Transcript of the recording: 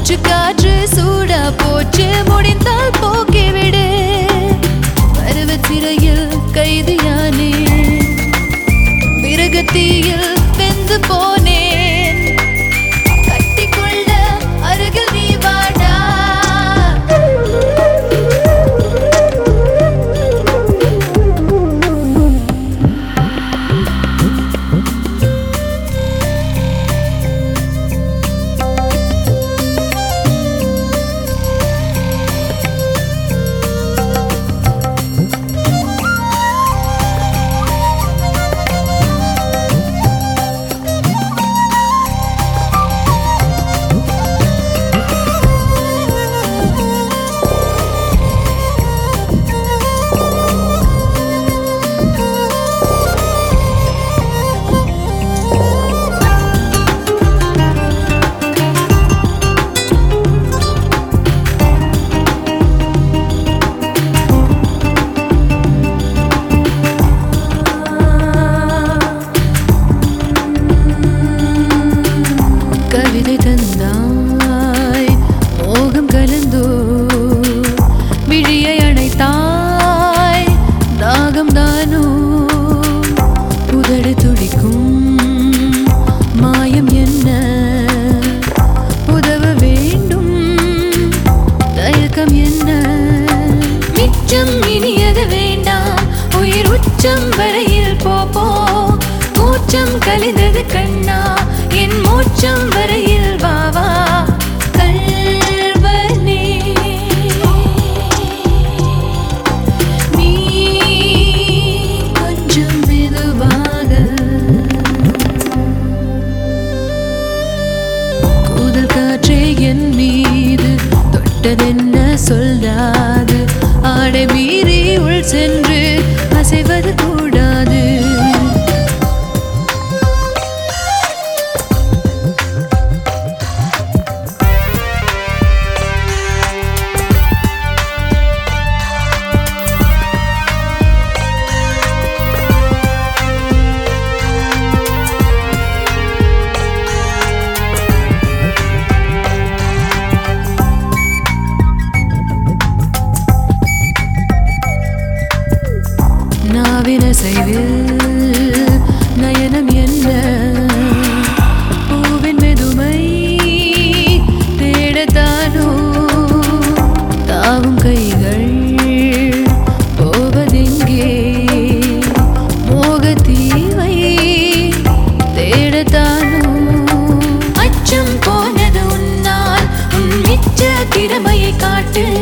மூச்சு காற்று சூடா போச்சு முடிந்தால் போக்கிவிடு பருவ சிறையில் கைதியானே விறகத்தீயில் வெந்து போனேன் கட்டிக்கொள்ள அருகில் நீ வாடா கவிதை தந்தாய் மோகம் கலந்தோ விழியை அணைத்தாய் தாகம் தானோ உதடு துடிக்கும் மாயம் என்ன உதவ வேண்டும் தயக்கம் என்ன மிச்சம் இனியது வேண்டாம் உயிர் உச்சம் வரையில் போப்போ கூச்சம் கலிந்தது கண்ணா என் மூச்சம் வரையில் வாவா கல்வனே நீ கொஞ்சம் மெதுவாக கூதல் காற்றே என் மீது தொட்டதென்ன சொல்லாது ஆடை மீறி உள் சென்று அசைவது கூடாது நாவின செய்வில் நயனம் என்ன பூவின் மெதுமை தேடத்தானோ தாவும் கைகள் போவதெங்கே மோகத்தீவை தேடத்தானோ அச்சம் போனது உன்னால் உன் மிச்ச திறமையை காட்டு